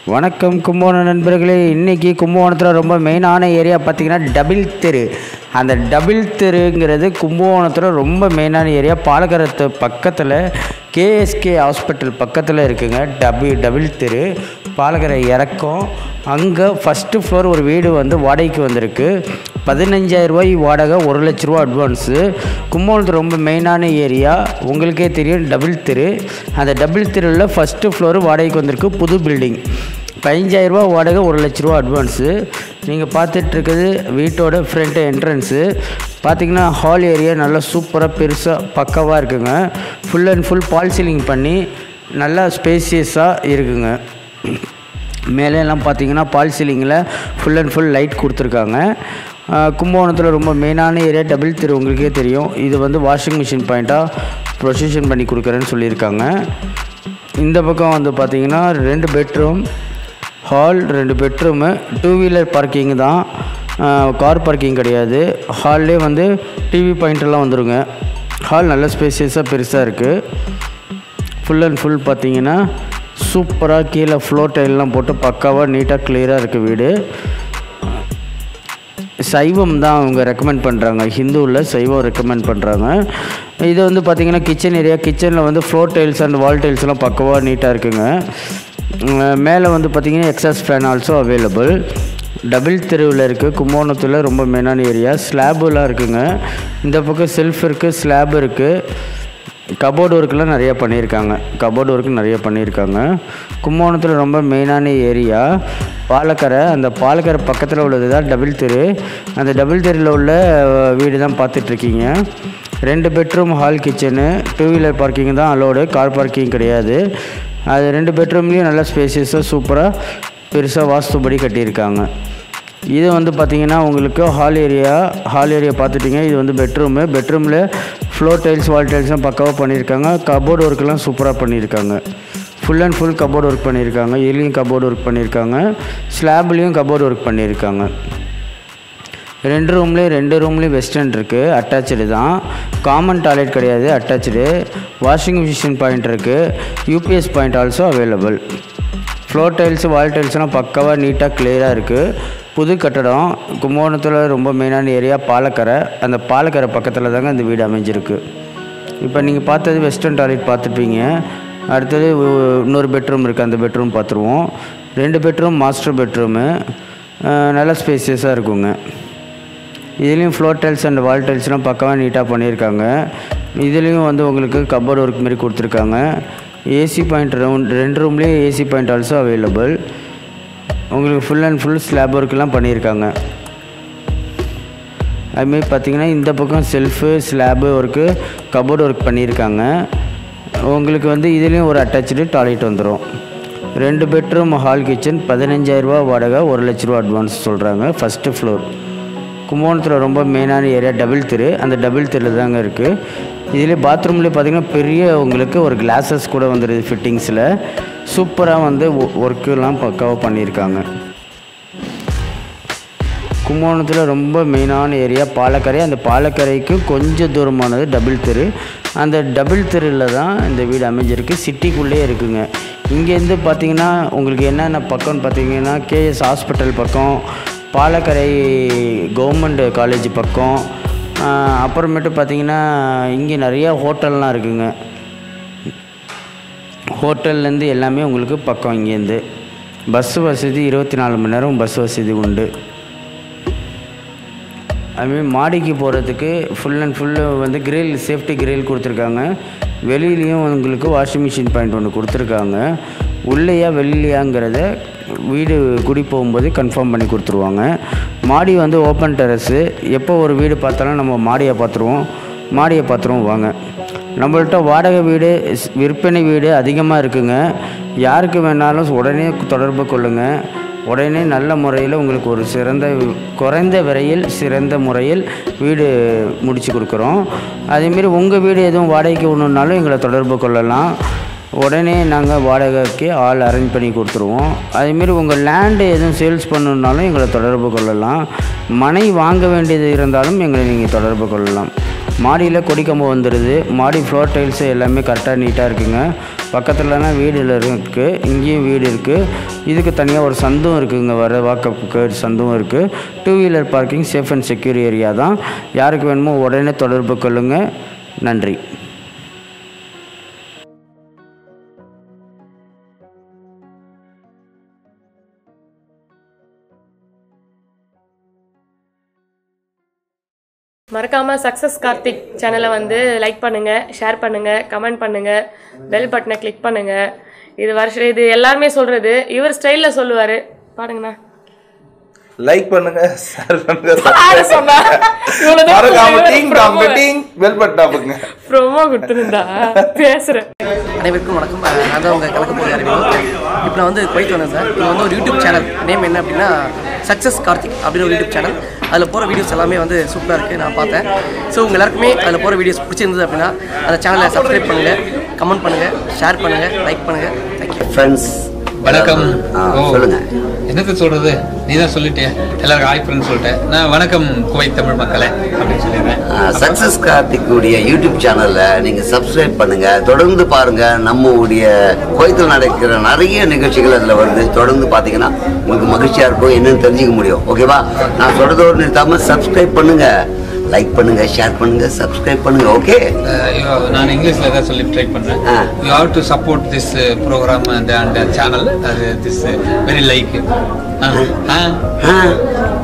வணக்கம் கும்பகோணம் நண்பர்களே இன்றைக்கி கும்பகோணத்தில் ரொம்ப மெயினான ஏரியா பார்த்திங்கன்னா டபுள் தெரு அந்த டபுள் தெருங்கிறது கும்பகோணத்தில் ரொம்ப மெயினான ஏரியா பாலகரத்து பக்கத்தில் கேஎஸ்கே ஹாஸ்பிட்டல் பக்கத்தில் இருக்குங்க டபு டபுள் தெரு பாலகரை இறக்கம் அங்கே ஃபஸ்ட்டு ஃப்ளோர் ஒரு வீடு வந்து வாடகைக்கு வந்திருக்கு பதினஞ்சாயிரம் ரூபாய் வாடகை ஒரு லட்ச ரூபா அட்வான்ஸு கும்பகோணத்து ரொம்ப மெயினான ஏரியா உங்களுக்கே தெரியும் டபுள் தெரு அந்த டபுள் தெருவில் ஃபஸ்ட்டு ஃப்ளோர் வாடகைக்கு வந்திருக்கு புது பில்டிங் பதினஞ்சாயிரரூபா வாடகை ஒரு லட்ச ரூபா அட்வான்ஸு நீங்கள் பார்த்துட்டு இருக்குது வீட்டோட ஃப்ரண்ட் என்ட்ரன்ஸு பார்த்தீங்கன்னா ஹால் ஏரியா நல்லா சூப்பராக பெருசாக பக்காவாக இருக்குங்க full and full false ceiling பண்ணி நல்லா ஸ்பேசியஸாக இருக்குங்க மேலே எல்லாம் பார்த்தீங்கன்னா பால் சீலிங்கில் ஃபுல் அண்ட் ஃபுல் லைட் கொடுத்துருக்காங்க ஆஹ் கும்பகோணத்தில் ரொம்ப மெயினான ஏரியா டபுள் தெரு உங்களுக்கே தெரியும் இது வந்து வாஷிங் மிஷின் பாயிண்ட்டாக ப்ரொசிஷன் பண்ணி கொடுக்குறேன்னு சொல்லியிருக்காங்க இந்த பக்கம் வந்து பார்த்தீங்கன்னா ரெண்டு பெட்ரூம் ஹால் ரெண்டு பெட்ரூமு டூ வீலர் பார்க்கிங் தான் கார் பார்க்கிங் கிடையாது ஹால்லே வந்து டிவி பாயிண்ட் வந்துருங்க ஹால் நல்ல ஸ்பேசியஸாக பெருசாக இருக்குது ஃபுல் அண்ட் ஃபுல் பார்த்தீங்கன்னா சூப்பராக கீழே ஃப்ளோர் டைல்லாம் போட்டு பக்காவாக நீட்டாக கிளியராக இருக்குது வீடு சைவம் தான் அவங்க ரெக்கமெண்ட் பண்ணுறாங்க ஹிந்துவில் சைவம் ரெக்கமெண்ட் பண்ணுறாங்க இது வந்து பார்த்திங்கன்னா கிச்சன் ஏரியா கிச்சனில் வந்து ஃப்ளோர் டைல்ஸ் அண்ட் வால் டைல்ஸ்லாம் பக்கவாக நீட்டாக இருக்குங்க உம், மேலே வந்து பார்த்திங்கன்னா exhaust fan also available double தெருவில் இருக்குது கும்போணத்தில் ரொம்ப மெயினான ஏரியா ஸ்லாபுலாம் இருக்குங்க இந்த பக்கம் செல்ஃப் இருக்குது ஸ்லாப் இருக்குது கபோர்டு ஒர்க்கெலாம் நிறைய பண்ணியிருக்காங்க கபோர்டு ஒர்க்கு நிறைய பண்ணியிருக்காங்க கும்பகோணத்தில் ரொம்ப மெயினான ஏரியா பாலக்கரை அந்த பாலக்கரை பக்கத்தில் உள்ளது தான் டபுள் தெரு அந்த டபுள் தெருவில் உள்ள அஹ், வீடு தான் பார்த்துட்ருக்கீங்க ரெண்டு bedroom hall kitchen two wheeler parking தான் அலோடு கார் பார்க்கிங் கிடையாது அது ரெண்டு பெட்ரூம்லேயும் நல்லா ஸ்பேசியஸாக சூப்பராக பெருசாக வாஸ்துபடி கட்டியிருக்காங்க இது வந்து பார்த்தீங்கன்னா உங்களுக்கு ஹால் ஏரியா ஹால் ஏரியா பார்த்துட்டிங்க இது வந்து பெட்ரூமு பெட்ரூமில் ஃப்ளோர் டைல்ஸ் வால் டைல்ஸ்லாம் பக்காவாக பண்ணியிருக்காங்க கபோர்டு ஒர்க்கெலாம் சூப்பராக பண்ணியிருக்காங்க full and full cupboard work பண்ணியிருக்காங்க இதுலேயும் கபோர்டு ஒர்க் பண்ணியிருக்காங்க ஸ்லாப்லேயும் கபோர்டு ஒர்க் பண்ணியிருக்காங்க ரெண்டு ரூம்லேயும் ரெண்டு ரூம்லேயும் வெஸ்டர்ன் இருக்குது அட்டாச்சு தான் காமன் டாய்லெட் கிடையாது அட்டாச்சு வாஷிங் மிஷின் பாயிண்ட் இருக்குது UPS point also available floor tiles wall டைல்ஸ்லாம் பக்காவாக நீட்டாக கிளியராக இருக்குது புது கட்டடம் கும்பகோணத்தில் ரொம்ப மெயினான ஏரியா பாலக்கரை அந்த பாலக்கரை பக்கத்தில் தாங்க இந்த வீடு அமைஞ்சிருக்கு இப்போ நீங்கள் பார்த்தது வெஸ்டர்ன் டாய்லெட் பார்த்துருப்பீங்க அடுத்தது ஒ- இன்னொரு பெட்ரூம் இருக்குது அந்த பெட்ரூம் பார்த்துருவோம் ரெண்டு பெட்ரூம் மாஸ்டர் பெட்ரூமு நல்ல ஸ்பேசியஸாக இருக்குங்க இதுலேயும் ஃப்ளோர் டைல்ஸ் அண்ட் வால் டைல்ஸ்லாம் பக்கமாக நீட்டாக பண்ணியிருக்காங்க இதுலேயும் வந்து உங்களுக்கு கபோர்ட் ஒர்க் மாதிரி கொடுத்துருக்காங்க ஏசி பாயிண்ட் ரவுண்ட் ரெண்டு ரூம்லேயும் ஏசி பாயிண்ட் ஆல்சோ அவைலபிள் உங்களுக்கு ஃபுல் அண்ட் ஃபுல் ஸ்லாப் ஒர்க்கெலாம் பண்ணியிருக்காங்க அதுமாரி பார்த்தீங்கன்னா இந்த பக்கம் shelf slab work cupboard work பண்ணியிருக்காங்க உங்களுக்கு வந்து இதுலேயும் ஒரு அட்டாச்சு டாய்லெட் வந்துடும் ரெண்டு பெட்ரூம் ஹால் கிச்சன் பதினஞ்சாயிரரூபா வாடகை ஒரு லட்ச ரூபா அட்வான்ஸ் சொல்கிறாங்க ஃபஸ்ட்டு ஃப்ளோர் கும்பகோணத்தில் ரொம்ப மெயினான ஏரியா டபுள் தெரு அந்த டபுள் தெருவில் தாங்க இருக்குது இதில் பாத்ரூம்லேயே பார்த்தீங்கன்னா பெரிய உங்களுக்கு ஒரு கிளாஸஸ் கூட வந்துடுது ஃபிட்டிங்ஸில் சூப்பராக வந்து ஒர்க்கெலாம் பக்காவாக பண்ணியிருக்காங்க கும்பகோணத்தில் ரொம்ப மெயினான ஏரியா பாலக்கரை அந்த பாலக்கரைக்கு கொஞ்சம் தூரமானது டபுள் தெரு அந்த டபுள் தெருவில் தான் இந்த வீடு அமைஞ்சிருக்கு சிட்டிக்குள்ளேயே இருக்குங்க இங்கேருந்து பார்த்தீங்கன்னா உங்களுக்கு என்னென்ன பக்கம்னு பார்த்தீங்கன்னா கேஎஸ் ஹாஸ்பிட்டல் பக்கம் பாலக்கரை கவர்மெண்ட் காலேஜ் பக்கம் ஆஹ், அப்புறமேட்டு பார்த்தீங்கன்னா இங்கே நிறையா ஹோட்டல்லாம் இருக்குங்க ஹோட்டல்லேருந்து எல்லாமே உங்களுக்கு பக்கம் இங்கேருந்து பஸ் வசதி இருபத்தி நாலு மணி நேரம் பஸ் வசதி உண்டு அதுமாரி மாடிக்கு போகிறதுக்கு ஃபுல் அண்ட் ஃபுல்லு வந்து கிரில் சேஃப்டி கிரில் கொடுத்துருக்காங்க வெளியிலையும் உங்களுக்கு வாஷிங் மிஷின் பாயிண்ட் ஒன்று கொடுத்துருக்காங்க உள்ளேயா வெளியிலையாங்கிறத வீடு குடி போகும்போது கன்ஃபார்ம் பண்ணி கொடுத்துருவாங்க மாடி வந்து ஓப்பன் டெரஸு எப்போ ஒரு வீடு பார்த்தாலும் நம்ம மாடியை பார்த்துருவோம் மாடியை பார்த்துருவோம் வாங்க நம்மள்ட்ட வாடகை வீடு ஸ்- விற்பனை வீடு அதிகமாக இருக்குங்க யாருக்கு வேணாலும் உடனே தொடர்பு கொள்ளுங்கள் உடனே நல்ல முறையில் உங்களுக்கு ஒரு சிறந்த குறைந்த விலையில் சிறந்த முறையில் வீடு முடிச்சு கொடுக்குறோம் அதேமாரி உங்கள் வீடு எதுவும் வாடகைக்கு ஒன்றுனாலும் எங்களை தொடர்பு கொள்ளலாம் உடனே நாங்கள் வாடகைக்கு ஆள் அரேஞ்ச் பண்ணி கொடுத்துருவோம் அதேமாரி உங்கள் லேண்டு எதுவும் சேல்ஸ் பண்ணணுன்னாலும் எங்களை தொடர்பு கொள்ளலாம் மனை வாங்க வேண்டியது இருந்தாலும் எங்களை நீங்கள் தொடர்பு கொள்ளலாம் மாடியில் கொடிக்கம்பு வந்துடுது மாடி ஃப்ளோர் டைல்ஸு எல்லாமே கரெக்டாக நீட்டாக இருக்குங்க பக்கத்துலனா வீடுல இருக்குது இங்கேயும் வீடு இருக்குது இதுக்கு தனியாக ஒரு சந்தும் இருக்குங்க வர வாக்கப்புக்கு சந்தும் இருக்குது two wheeler parking safe and secure area தான் யாருக்கு வேணுமோ உடனே தொடர்பு கொள்ளுங்கள் நன்றி மறக்காம சக்ஸஸ் கார்த்திக் சேனலை வந்து லைக் பண்ணுங்க ஷேர் பண்ணுங்க கமெண்ட் பண்ணுங்க பெல் பட்டனை கிளிக் பண்ணுங்க இது வருஷம் இது எல்லாருமே சொல்றது இவர் ஸ்டைல்ல சொல்லுவாரு பாருங்கண்ணா லைக் பண்ணுங்க ஷேர் பண்ணுங்க யாரு சொன்னா? இவ்வளவுதான் மறக்காம சொல்லுங்க. Ding dong ding bell button அமுக்குங்க ப்ரோமோ கொடுத்துருந்தா பேசுறேன் அனைவருக்கும் வணக்கம் அஹ் நான் தான் உங்கள் கலக்க போகிற அறிமுகம் இப்போ நான் வந்து குவைத் வந்தேன் சார் இது வந்து ஒரு யூடியூப் சேனல் நேம் என்ன அப்படின்னா சக்ஸஸ் கார்த்திக் அப்படின்னு ஒரு யூடியூப் சேனல் அதில் போகிற வீடியோஸ் எல்லாமே வந்து சூப்பராக இருக்குது நான் பார்த்தேன் ஸோ உங்கள் எல்லாருக்குமே அதில் போகிற வீடியோஸ் பிடிச்சிருந்தது அப்படின்னா அந்த சேனலை சப்ஸ்கிரைப் பண்ணுங்கள் கமெண்ட் பண்ணுங்கள் ஷேர் பண்ணுங்கள் லைக் பண்ணுங்கள் தேங்க்யூ ஃப்ரெண்ட்ஸ் வணக்கம் ஆ, ஓ, சொல்லுங்க என்னத்த சொல்றது நீ தான் சொல்லிட்டே எல்லாருக்கும் ஹாய் ஃப்ரெண்ட் சொல்லிட்டேன் நான் வணக்கம் குவைத் தமிழ் மக்களே அப்படின்னு சொல்லிடுறேன் சக்சஸ் கார்த்திக் உடைய யூடியூப் சேனல்ல நீங்க சப்ஸ்கிரைப் பண்ணுங்க தொடர்ந்து பாருங்க நம்ம உடைய கோயத்தில் நடக்கிற நிறைய நிகழ்ச்சிகள் அதுல வருது தொடர்ந்து பாத்தீங்கன்னா உங்களுக்கு மகிழ்ச்சியா இருக்கும் என்னன்னு தெரிஞ்சுக்க முடியும் ஓகேவா நான் சொல்றதோடு நிறுத்தாம சப்ஸ்கிரைப் பண்ணுங்க லைக் பண்ணுங்க ஷேர் பண்ணுங்க சப்ஸ்கிரைப் பண்ணுங்க ஓகே அஹ், you- நான் இங்கிலீஷ்ல தான் சொல்லி ட்ரை பண்றேன் ah. You have to support this program and and channel அது this very like ah ah